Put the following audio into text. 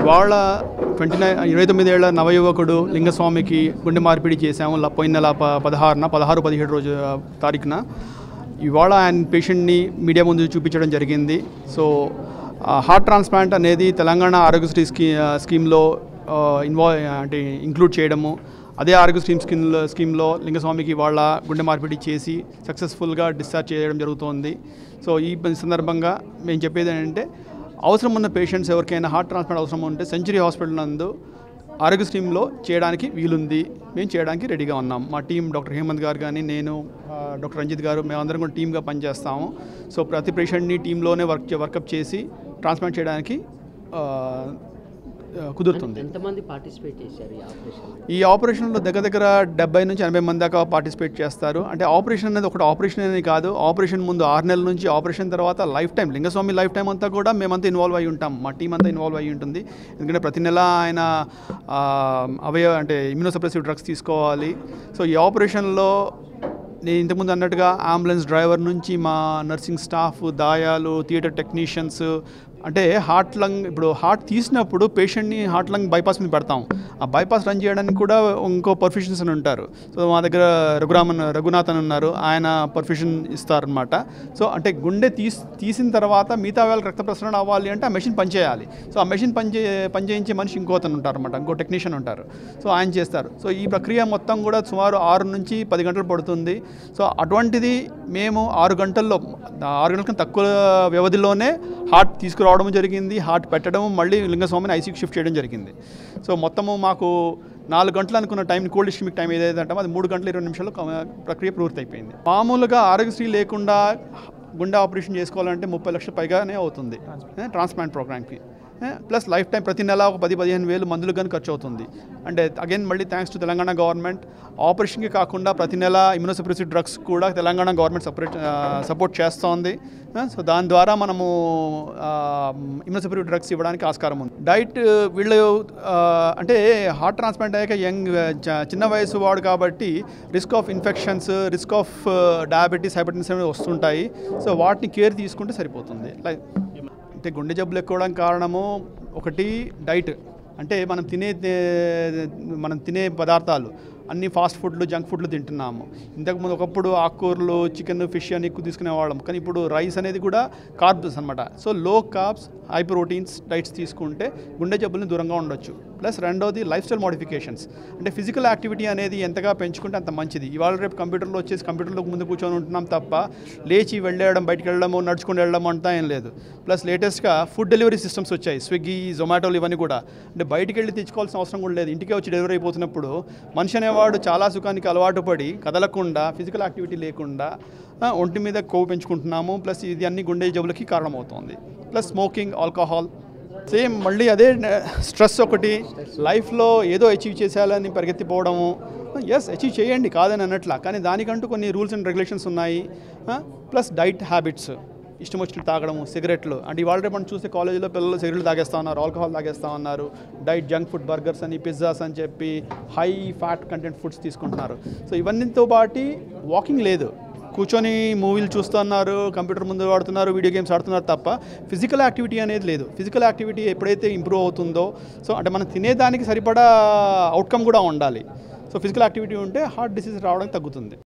ఇవాళ twenty nine ఇరవై తొమ్మిదేళ్ల నవయువకుడు లింగస్వామికి గుండె మార్పిడి చేశాము ల- పోయిన నెల ప పదహారున పదహారు పదిహేడు రోజు తారీఖున ఇవాళ ఆయన పేషెంట్ని మీడియా ముందు చూపించడం జరిగింది సో ఆ, హార్ట్ ట్రాన్స్ప్లాంట్ అనేది తెలంగాణ ఆరోగ్యశ్రీ స్కీ ఆ, స్కీమ్లో ఆ, ఇన్వాల్వ్ అంటే ఇంక్లూడ్ చేయడము అదే ఆరోగ్యశ్రీ స్కీమ్లో స్కీమ్లో లింగస్వామికి వాళ్ళ గుండె మార్పిడి చేసి సక్సెస్ఫుల్గా డిశ్చార్జ్ చేయడం జరుగుతోంది సో ఈ సందర్భంగా మేము చెప్పేది ఏంటంటే అవసరం ఉన్న పేషెంట్స్ ఎవరికైనా హార్ట్ ట్రాన్స్ప్లాంట్ అవసరం ఉంటే సెంచరీ హాస్పిటల్ నందు ఆరోగ్య స్ట్రీమ్లో చేయడానికి వీలుంది మేము చేయడానికి రెడీగా ఉన్నాం మా టీం డాక్టర్ హేమంత్ గారు కానీ నేను ఆ, డాక్టర్ రంజిత్ గారు మేమందరం కూడా టీమ్గా పనిచేస్తాము సో ప్రతి పేషెంట్ని టీంలోనే వర్క్ వర్కప్ చేసి ట్రాన్స్ప్లాంట్ చేయడానికి ఆ, ఆ, కుదురుతుంది ఎంతమంది పార్టిసిపేట్ చేశారు ఈ ఆపరేషన్ ఈ ఆపరేషన్లో దగ్గర దగ్గర డెబ్బై నుంచి ఎనభై మంది దాకా పార్టిసిపేట్ చేస్తారు అంటే ఆపరేషన్ అనేది ఒకటి ఆపరేషన్ అనేది కాదు ఆపరేషన్ ముందు ఆరు నెలల నుంచి ఆపరేషన్ తర్వాత lifetime Lingaswamy lifetime అంతా కూడా మేమంతా ఇన్వాల్వ్ అయి ఉంటాం మా టీం అంతా ఇన్వాల్వ్ అయి ఉంటుంది ఎందుకంటే ప్రతి నెల ఆయన ఆ, అవయవ అంటే ఇమ్యూనోసప్రెసివ్ డ్రగ్స్ తీసుకోవాలి సో ఈ ఆపరేషన్లో నేను ఇంతకుముందు అన్నట్టుగా అంబులెన్స్ డ్రైవర్ నుంచి మా నర్సింగ్ స్టాఫ్ దాయాలు థియేటర్ టెక్నీషియన్స్ అంటే హార్ట్ లంగ్ ఇప్పుడు హార్ట్ తీసినప్పుడు పేషెంట్ని హార్ట్ లంగ్ బైపాస్ మీద పెడతాం ఆ బైపాస్ రన్ చేయడానికి కూడా ఇంకో పర్ఫిషన్స్ అని ఉంటారు సో మా దగ్గర రఘురామన్ రఘునాథన్ ఉన్నారు ఆయన పర్ఫిషన్ ఇస్తారనమాట సో అంటే గుండె తీసి తీసిన తర్వాత మిగతా వాళ్ళకి రక్త ప్రసరణ అవ్వాలి అంటే ఆ మెషిన్ పనిచేయాలి సో ఆ మెషిన్ పనిచే పనిచేయించే మనిషి ఇంకోతను ఉంటారు అనమాట ఇంకో టెక్నీషియన్ ఉంటారు సో ఆయన చేస్తారు సో ఈ ప్రక్రియ మొత్తం కూడా సుమారు ఆరు నుంచి పది గంటలు పడుతుంది సో అటువంటిది మేము ఆరు గంటల్లో ఆరు గంటల కన్నా తక్కువ వ్యవధిలోనే హార్ట్ తీసుకురావడం జరిగింది హార్ట్ పెట్టడం మళ్ళీ లింగస్వామిని ఐసీకి షిఫ్ట్ చేయడం జరిగింది సో మొత్తము మాకు నాలుగు గంటలు అనుకున్న టైం కోల్డ్ ఇస్టమిక్ టైం ఏదైతే అంటామో అది మూడు గంటల ఇరవై నిమిషాలు ప్రక్రియ పూర్తయిపోయింది మామూలుగా ఆరోగ్యశ్రీ లేకుండా గుండె ఆపరేషన్ చేసుకోవాలంటే ముప్పై లక్షల పైగానే అవుతుంది ట్రాన్స్ప్లాంట్ ప్రోగ్రామ్కి ప్లస్ లైఫ్ టైం ప్రతి నెల ఒక పది పదిహేను వేలు మందులు కానీ ఖర్చు అవుతుంది అంటే అగైన్ మళ్ళీ థ్యాంక్స్ టు తెలంగాణ గవర్నమెంట్ ఆపరేషన్కి కాకుండా ప్రతి నెల ఇమ్యూనోసప్రెసివ్ డ్రగ్స్ కూడా తెలంగాణ గవర్నమెంట్ సపరేట్ సపోర్ట్ చేస్తోంది సో దాని ద్వారా మనము ఇమ్యూనోసప్రెసివ్ డ్రగ్స్ ఇవ్వడానికి ఆస్కారం ఉంది డైట్ వీళ్ళు ఆ, అంటే హార్ట్ ట్రాన్స్ప్లాంట్ అయ్యాక యంగ్ చ- చిన్న వయసు వాడు కాబట్టి risk of infections risk of diabetes hypertension అనేవి వస్తుంటాయి సో వాటిని కేర్ తీసుకుంటే సరిపోతుంది లైక్ అంటే గుండె జబ్బులు ఎక్కువడానికి కారణము ఒకటి డైట్ అంటే మనం తినే తే- మనం తినే పదార్థాలు అన్ని ఫాస్ట్ ఫుడ్లు జంక్ ఫుడ్లు తింటున్నాము ఇంతకుముందు ఒకప్పుడు ఆకుకూరలు చికెన్ ఫిష్ అని ఎక్కువ తీసుకునేవాళ్ళం కానీ ఇప్పుడు రైస్ అనేది కూడా కార్బ్స్ అనమాట సో లో కార్బ్స్ హై ప్రోటీన్స్ డైట్స్ తీసుకుంటే గుండె జబ్బులను దూరంగా ఉండొచ్చు ప్లస్ రెండోది లైఫ్ స్టైల్ మోడిఫికేషన్స్ అంటే ఫిజికల్ యాక్టివిటీ అనేది ఎంతగా పెంచుకుంటే అంత మంచిది ఇవాళ రేపు కంప్యూటర్లో వచ్చేసి కంప్యూటర్లో ముందు కూర్చొని ఉంటున్నాం తప్ప లేచి వెళ్ళడం బయటికి వెళ్ళడము నడుచుకుని వెళ్ళడం అంతా ఏం లేదు ప్లస్ లేటెస్ట్గా ఫుడ్ డెలివరీ సిస్టమ్స్ వచ్చాయి స్విగ్గీ జొమాటోలు ఇవన్నీ కూడా అంటే బయటికి వెళ్ళి తెచ్చుకోవాల్సిన అవసరం కూడా లేదు ఇంటికే వచ్చి డెలివరీ అయిపోతున్నప్పుడు మనిషి అనేవాడు చాలా సుఖానికి అలవాటు పడి కదలకుండా ఫిజికల్ యాక్టివిటీ లేకుండా ఆ, ఒంటి మీద కొవ్వు పెంచుకుంటున్నాము ప్లస్ ఇది అన్ని గుండె జబ్బులకి కారణమవుతుంది ప్లస్ స్మోకింగ్ ఆల్కహాల్ సేమ్ మళ్ళీ అదే స్ట్రెస్ ఒకటి లైఫ్లో ఏదో అచీవ్ చేసేయాలని పరిగెత్తిపోవడము ఎస్ అచీవ్ చేయండి కాదని అన్నట్లా కానీ దానికంటూ కొన్ని రూల్స్ అండ్ రెగ్యులేషన్స్ ఉన్నాయి ప్లస్ డైట్ హ్యాబిట్స్ ఇష్టం వచ్చినట్టు తాగడము సిగరెట్లు అంటే ఇవాళ రేపు మనం చూస్తే కాలేజీలో పిల్లలు సిగరెట్లు తాగేస్తా ఉన్నారు ఆల్కహాల్ తాగేస్తా ఉన్నారు డైట్ జంక్ ఫుడ్ బర్గర్స్ అని పిజ్జాస్ అని చెప్పి హై ఫ్యాట్ కంటెంట్ ఫుడ్స్ తీసుకుంటున్నారు సో ఇవన్నీతో పాటు వాకింగ్ లేదు కూర్చొని మూవీలు చూస్తున్నారు కంప్యూటర్ ముందు వాడుతున్నారు వీడియో గేమ్స్ ఆడుతున్నారు తప్ప ఫిజికల్ యాక్టివిటీ అనేది లేదు ఫిజికల్ యాక్టివిటీ ఎప్పుడైతే ఇంప్రూవ్ అవుతుందో సో అంటే మనం తినేదానికి సరిపడా అవుట్కమ్ కూడా ఉండాలి సో ఫిజికల్ యాక్టివిటీ ఉంటే హార్ట్ డిసీజ్ రావడం తగ్గుతుంది